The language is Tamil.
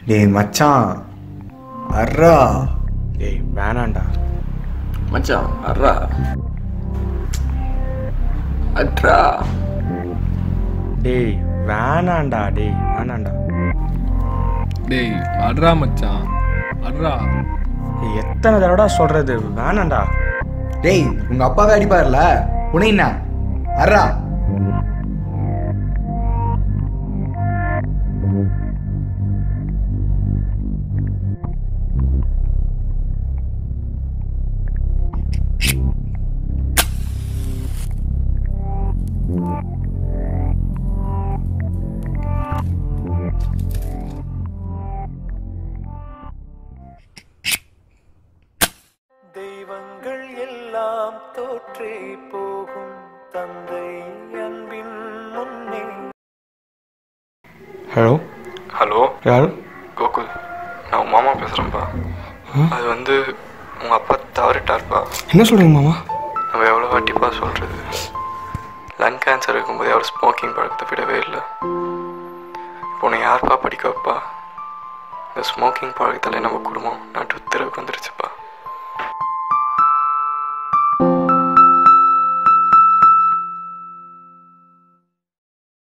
டேய் மச்சான் அர்ரா டேய் வேணாண்டா மச்சான் அட்ரா அட்ரா டேய் வேணாண்டா டேய் வேணாண்டா டேய் அட்ரா மச்சான் அட்ரா டேய் எத்தனை தடவை சொல்றது வேணாண்டா டேய் உங்க அப்பாவே அடிப்பார்ல உன்னை என்ன அர்ரா தெய்வங்கள் எல்லாம் தோற்றே போகும் தந்தை அன்பின் முன்னே ஹலோ ஹலோ யார் கோகுல் நான் உன் மாமா பேசுகிறேன்ப்பா அது வந்து உங்கள் அப்பா தவறிட்டார்ப்பா என்ன சொல்கிறீங்க மாமா நம்ம எவ்வளோ வாட்டிப்பா சொல்கிறது லங் கேன்சர் இருக்கும்போது அவர் ஸ்மோக்கிங் பழக்கத்தை விடவே இல்லை இப்போ உன்னை யார்ப்பா படிக்க வைப்பா இந்த ஸ்மோக்கிங் பழக்கத்தில் நம்ம குடும்பம் நட்டு